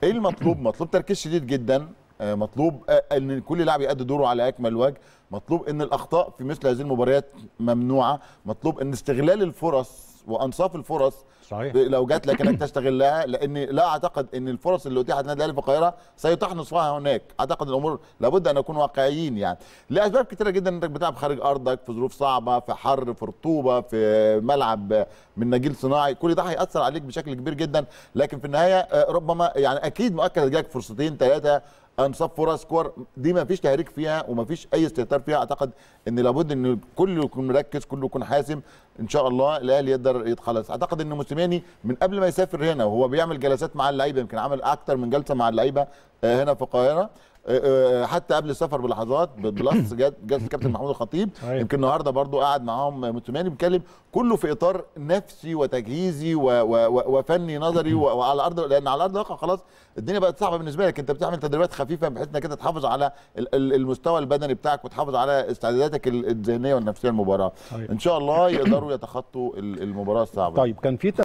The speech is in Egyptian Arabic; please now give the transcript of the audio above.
ايه المطلوب مطلوب تركيز شديد جدا آه، مطلوب آه، ان كل لاعب يؤدي دوره على اكمل وجه مطلوب ان الاخطاء في مثل هذه المباريات ممنوعه مطلوب ان استغلال الفرص وانصاف الفرص صحيح لو جات لك انك تستغلها لان لا اعتقد ان الفرص اللي اتيحت للنادي الاهلي في القاهره سيتاح نصفها هناك اعتقد الامور لابد ان نكون واقعيين يعني لاسباب كثيره جدا انك بتلعب خارج ارضك في ظروف صعبه في حر في رطوبه في ملعب من نجيل صناعي كل ده هياثر عليك بشكل كبير جدا لكن في النهايه آه، ربما يعني اكيد مؤكد هتجيلك فرصتين ثلاثه انصاف فرص كور دي ما فيش تهريج فيها وما فيش اي استهتار فيها اعتقد ان لابد ان كله يكون مركز كله يكون حاسم ان شاء الله الاهلي يقدر يتخلص اعتقد ان موسيماني من قبل ما يسافر هنا وهو بيعمل جلسات مع اللعيبه يمكن عمل اكتر من جلسه مع اللعيبه آه، هنا في القاهره آه، آه، حتى قبل السفر بلحظات بلس جت جلسه الكابتن محمود الخطيب أيوة. يمكن النهارده برضو قاعد معاهم موسيماني بيتكلم كله في اطار نفسي وتجهيزي و و و وفني نظري و- وعلى ارض لان على ارض الواقع خلاص الدنيا بقت صعبه بالنسبه لك انت بتعمل تدريبات خفيفه بحيث انك انت تحافظ على ال- ال- المستوى البدني بتاعك وتحافظ على استعداداتك ال- الذهنيه والنفسيه للمباراه أيوة. ان شاء الله يقدروا يتخطوا ال- المباراه الصعبه طيب كان في